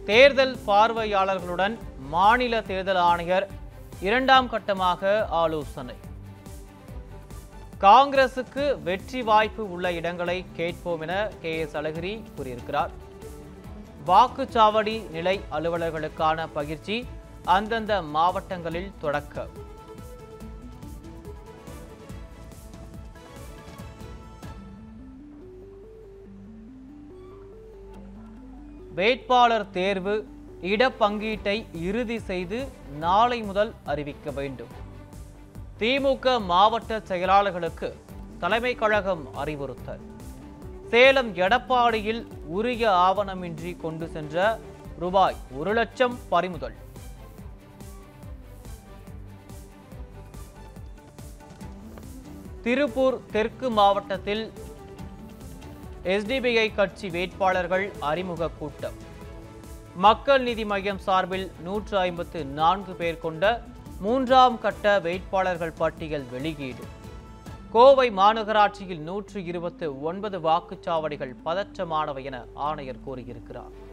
தேர்தல் பார்வையாளர்களுடன் மாநில தேர்தல் ஆணையர் இரண்டாம் கட்டமாக ஆலோசனை காங்கிரசுக்கு வெற்றி வாய்ப்பு உள்ள இடங்களை கேட்போம் என கே எஸ் அழகிரி கூறியிருக்கிறார் வாக்குச்சாவடி நிலை அலுவலர்களுக்கான பயிற்சி அந்தந்த மாவட்டங்களில் தொடக்கம் வேட்பாளர் தேர்வு இடப்பங்கீட்டை இறுதி செய்து நாளை முதல் அறிவிக்க வேண்டும் திமுக மாவட்ட செயலாளர்களுக்கு தலைமை கழகம் அறிவுறுத்தல் சேலம் எடப்பாடியில் உரிய ஆவணமின்றி கொண்டு சென்ற ரூபாய் ஒரு லட்சம் பறிமுதல் திருப்பூர் தெற்கு மாவட்டத்தில் எஸ்டிபிஐ கட்சி வேட்பாளர்கள் அறிமுக கூட்டம் மக்கள் நீதி மையம் சார்பில் நூற்று ஐம்பத்து நான்கு பேர் கொண்ட மூன்றாம் கட்ட வேட்பாளர்கள் பட்டியல் வெளியீடு கோவை மாநகராட்சியில் நூற்று இருபத்து ஒன்பது வாக்குச்சாவடிகள் பதற்றமானவை என ஆணையர் கூறியிருக்கிறார்